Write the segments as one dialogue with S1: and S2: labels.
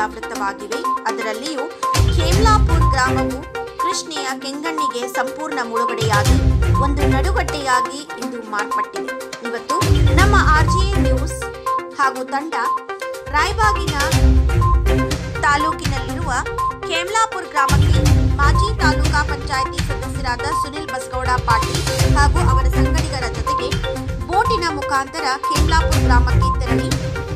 S1: ಜಲಾವೃತವಾಗಿವೆ ಅದರಲ್ಲಿಯೂ ಖೇಮ್ಲಾಪುರ್ ಗ್ರಾಮವು ಕೃಷ್ಣೆಯ ಕೆಂಗಣ್ಣಿಗೆ ಸಂಪೂರ್ಣ ಮುಳುಗಡೆಯಾಗಿ ಒಂದು ನಡುಗಡ್ಡೆಯಾಗಿ ಇಂದು ಮಾರ್ಪಟ್ಟಿದೆ ಇವತ್ತು ನಮ್ಮ ಆರ್ಜಿಎ ನ್ಯೂಸ್ ಹಾಗೂ ತಂಡ ರಾಯಬಾಗಿನ ತಾಲೂಕಿನಲ್ಲಿರುವ ಖೇಮ್ಲಾಪುರ್ ಗ್ರಾಮಕ್ಕೆ ಮಾಜಿ ತಾಲೂಕಾ ಪಂಚಾಯಿತಿ ಸದಸ್ಯರಾದ ಸುನಿಲ್ ಬಸಗೌಡ ಪಾಟೀಲ್ ಹಾಗೂ ಅವರ ಸಂಗಡಿಗರ ಜೊತೆಗೆ ಬೋಟಿನ ಮುಖಾಂತರ ಖೇಮ್ಲಾಪುರ್ ಗ್ರಾಮಕ್ಕೆ ತೆರಳಿ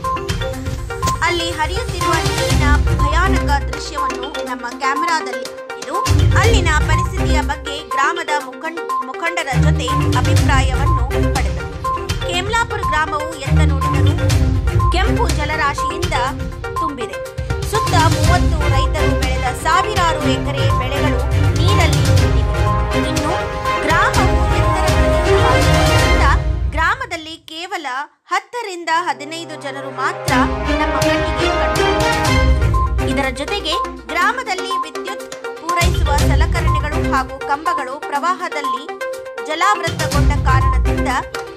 S1: ಅಲ್ಲಿ ಹರಿಯುತ್ತಿರುವ ನೀರಿನ ಭಯಾನಕ ದೃಶ್ಯವನ್ನು ನಮ್ಮ ಕ್ಯಾಮೆರಾದಲ್ಲಿ ಇದು ಅಲ್ಲಿನ ಪರಿಸ್ಥಿತಿಯ ಬಗ್ಗೆ ಗ್ರಾಮದ ಮುಖಂಡ ಮುಖಂಡರ ಜೊತೆ ಅಭಿಪ್ರಾಯವನ್ನು ಪಡೆದರು ಕೇಮ್ಲಾಪುರ ಗ್ರಾಮವು ಎತ್ತ ನೋಡಿದರೂ ಕೆಂಪು ಜಲರಾಶಿಯಿಂದ ತುಂಬಿದೆ ಸುತ್ತ ಮೂವತ್ತು ರೈತರು ಬೆಳೆದ ಸಾವಿರಾರು ಎಕರೆ ಬೆಳೆಗಳು ನೀರಲ್ಲಿ ಮುಳುಗಿವೆ. ಇನ್ನು ಗ್ರಾಮವು ಎತ್ತರ ಪ್ರದೇಶವಾಗಿರುವುದರಿಂದ ಗ್ರಾಮದಲ್ಲಿ ಕೇವಲ ಹತ್ತರಿಂದ ಹದಿನೈದು ಜನರು ಮಾತ್ರ ನಮ್ಮ ಕಣ್ಣಿಗೆ ಕಂಡುಬರುತ್ತಾರೆ. ಇದರ ಜೊತೆಗೆ ಗ್ರಾಮದಲ್ಲಿ ವಿದ್ಯುತ್ ಪೂರೈಸುವ ಸಲಕರಣೆಗಳು ಹಾಗೂ ಕಂಬಗಳು ಪ್ರವಾಹದಲ್ಲಿ ಜಲಾವೃತಗೊಂಡ ಕಾರಣದಿಂದ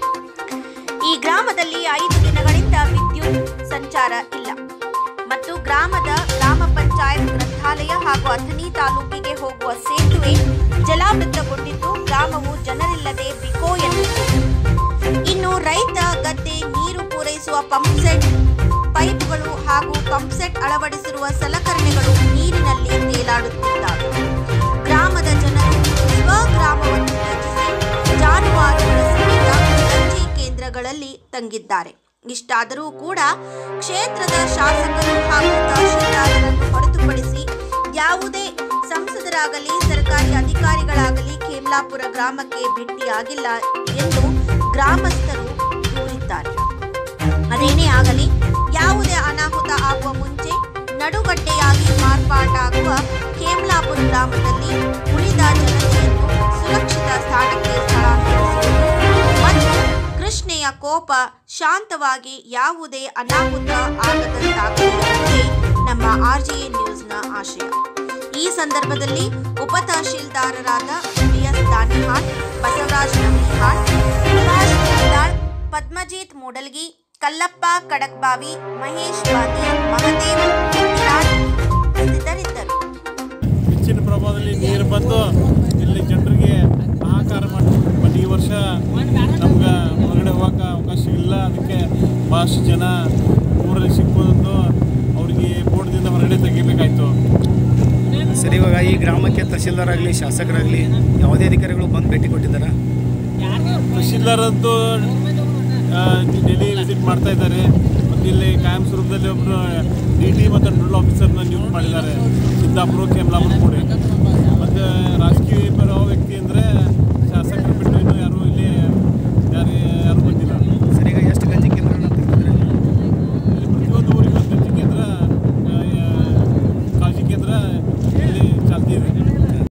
S1: ಈ ಗ್ರಾಮದಲ್ಲಿ ಐದು ದಿನಗಳಿಂದ ವಿದ್ಯುತ್ ಸಂಚಾರ ಇಲ್ಲ ಮತ್ತು ಗ್ರಾಮದ ಗ್ರಾಮ ಪಂಚಾಯತ್ ಗ್ರಂಥಾಲಯ ಹಾಗೂ ಅಥಣಿ ತಾಲೂಕಿಗೆ ಹೋಗುವ ಸೇತುವೆ ಜಲಾವೃತಗೊಂಡಿದ್ದು ಗ್ರಾಮವು ಜನರಿಲ್ಲದೆ ಬಿಕೋ ಎನ್ನುತ್ತಿದೆ ಇನ್ನು ರೈತ ಗದ್ದೆ ನೀರು ಪೂರೈಸುವ ಪಂಪ್ ಸೆಟ್ ಪೈಪ್ಗಳು ಹಾಗೂ ಪಂಪ್ ಸೆಟ್ ಅಳವಡಿಸಿರುವ ಸಲಕರಣೆಗಳು ನೀರಿನಲ್ಲಿ ತೇಲಾಡುತ್ತಿದ್ದಾವೆ ಗ್ರಾಮದ ಜನರು ಸ್ವಗ್ರಾಮವನ್ನು ತ್ಯಜಿಸಿ ಜಾನುವಾರುಗಳ ಸಮೇತ ಗಂಜಿ ಕೇಂದ್ರಗಳಲ್ಲಿ ತಂಗಿದ್ದಾರೆ ಇಷ್ಟಾದರೂ ಕೂಡ ಕ್ಷೇತ್ರದ ಶಾಸಕರು ಹಾಗೂ ತಹಶೀಲ್ದಾರರನ್ನು ಹೊರತುಪಡಿಸಿ ಯಾವುದೇ ಸಂಸದರಾಗಲಿ ಸರ್ಕಾರಿ ಅಧಿಕಾರಿಗಳಾಗಲಿ ಖೇಮ್ಲಾಪುರ ಗ್ರಾಮಕ್ಕೆ ಭೇಟಿಯಾಗಿಲ್ಲ ಎಂದು ಗ್ರಾಮಸ್ಥರು ದೂರಿದ್ದಾರೆ ಅದೇನೇ ಆಗಲಿ ಯಾವುದೇ ಅನಾಹುತ ಆಗುವ ಮುಂಚೆ ನಡುಗಡ್ಡೆಯಾಗಿ ಮಾರ್ಪಾಟಾಗುವ ಖೇಮ್ಲಾಪುರ ಗ್ರಾಮದಲ್ಲಿ ಉಳಿದ ಜನತೆಯನ್ನು ಸುರಕ್ಷಿತ ಸ್ಥಾನಕ್ಕೆ ಸ್ಥಳಾಂತರಿಸುವುದು ಮತ್ತು ಕೃಷ್ಣೆಯ ಕೋಪ ಶಾಂತವಾಗಿ ಯಾವುದೇ ಅನಾಹುತ ಆಗದಂತಾಗಲಿ ಎಂಬುದೇ ನಮ್ಮ ಆರ್ಜಿಎ ನ್ಯೂಸ್ನ ಆಶಯ ಈ ಸಂದರ್ಭದಲ್ಲಿ ಉಪ ತಹಶೀಲ್ದಾರರಾದ ಬಿಎಸ್ ದಾನಿಹಾಳ್ ಬಸವರಾಜ್ ನಮಿಹಾಳ್ ಸುಭಾಷ್ ಕುಂದಾಳ್ ಪದ್ಮಜೀತ್ ಮೂಡಲ್ಗಿ ಕಲ್ಲಪ್ಪ ಕಡಕ್ಬಾವಿ ಮಹೇಶ್ ಬಾದಿ ಮಹದೇವ್ ಕಿರಾಣ್ ಉಪಸ್ಥಿತರಿದ್ದರು
S2: ಹೆಚ್ಚಿನ ಪ್ರಭಾವದಲ್ಲಿ ನೀರು ಬಂದು ಇಲ್ಲಿ ಜನರಿಗೆ ಹಾಹಾಕಾರ ಮಾಡಿ ಬಟ್ ಈ ವರ್ಷ ನಮ್ಗೆ ಹೊರಗಡೆ ಹೋಗೋಕೆ ಅವಕಾಶ ಇಲ್ಲ ಅದಕ್ಕೆ ಭಾಳಷ್ಟು ಜನ ಊರಲ್ಲಿ ಸಿಕ್ಕೋದು ಅವರಿಗೆ ಬೋರ್ಡ್ದಿಂದ ಹೊರಗಡೆ ತೆಗಿಬೇಕಾಯ್ತು
S3: ಸರಿ ಇವಾಗ ಈ ಗ್ರಾಮಕ್ಕೆ ತಹಶೀಲ್ದಾರ್ ಆಗಲಿ ಶಾಸಕರಾಗಲಿ ಯಾವುದೇ ಅಧಿಕಾರಿಗಳು ಬಂದು ಭೇಟಿ ಕೊಟ್ಟಿದ್ದಾರಾ
S2: ತಹಶೀಲ್ದಾರ್ ಅಂತೂ ಡೆಲ್ಲಿ ವಿಸಿಟ್ ಮಾಡ್ತಾ ಇದ್ದಾರೆ ಮತ್ತು ಇಲ್ಲಿ ಕಾಯಂ ಸ್ವರೂಪದಲ್ಲಿ ಒಬ್ಬರು ಡಿ ಟಿ ಮತ್ತು ರೂರಲ್ ಆಫೀಸರ್ನ ನ್ಯೂಸ್ ಮಾಡಿದ್ದಾರೆ ಸಿದ್ದಾಪುರ ಕೇಮ್ಲಾಪುರ ಕೂಡ